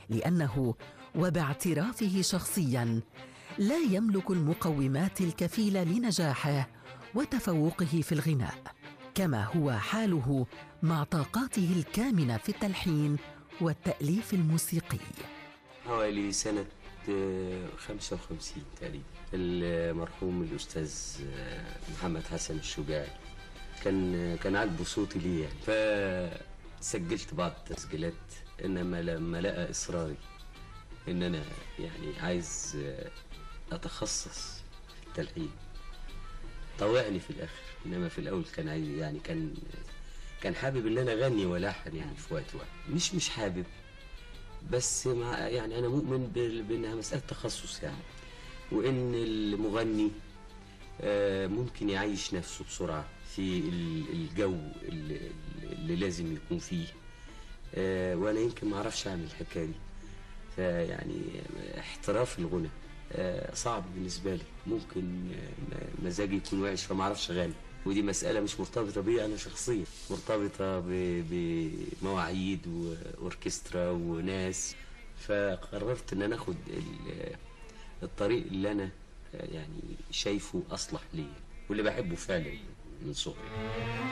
لانه وباعترافه شخصيا لا يملك المقومات الكفيله لنجاحه وتفوقه في الغناء كما هو حاله مع طاقاته الكامنه في التلحين والتاليف الموسيقي حوالي سنة آه، 55 تقريبا المرحوم الأستاذ آه، محمد حسن الشجاعي كان كان عاجبه صوتي ليه يعني فسجلت بعض التسجيلات إنما لما لقى إصراري إن أنا يعني عايز آه، أتخصص في التلحين طوعني في الآخر إنما في الأول كان عايز يعني كان كان حابب إن أنا أغني وألحن يعني في وقت واحد مش مش حابب بس مع يعني انا مؤمن بال- بانها مساله تخصص يعني وان المغني آه، ممكن يعيش نفسه بسرعه في ال- الجو اللي, اللي لازم يكون فيه آه، وانا يمكن ما اعرفش اعمل الحكايه دي فيعني احتراف الغنى آه، صعب بالنسبه لي ممكن آه، م- مزاجي يكون وحش فما اعرفش اغني ودي مسألة مش مرتبطة بي أنا شخصيا مرتبطة ب- بمواعيد وأوركسترا وناس فقررت إن أنا آخد ال- الطريق اللي أنا يعني شايفه أصلح لي واللي بحبه فعلا من صغري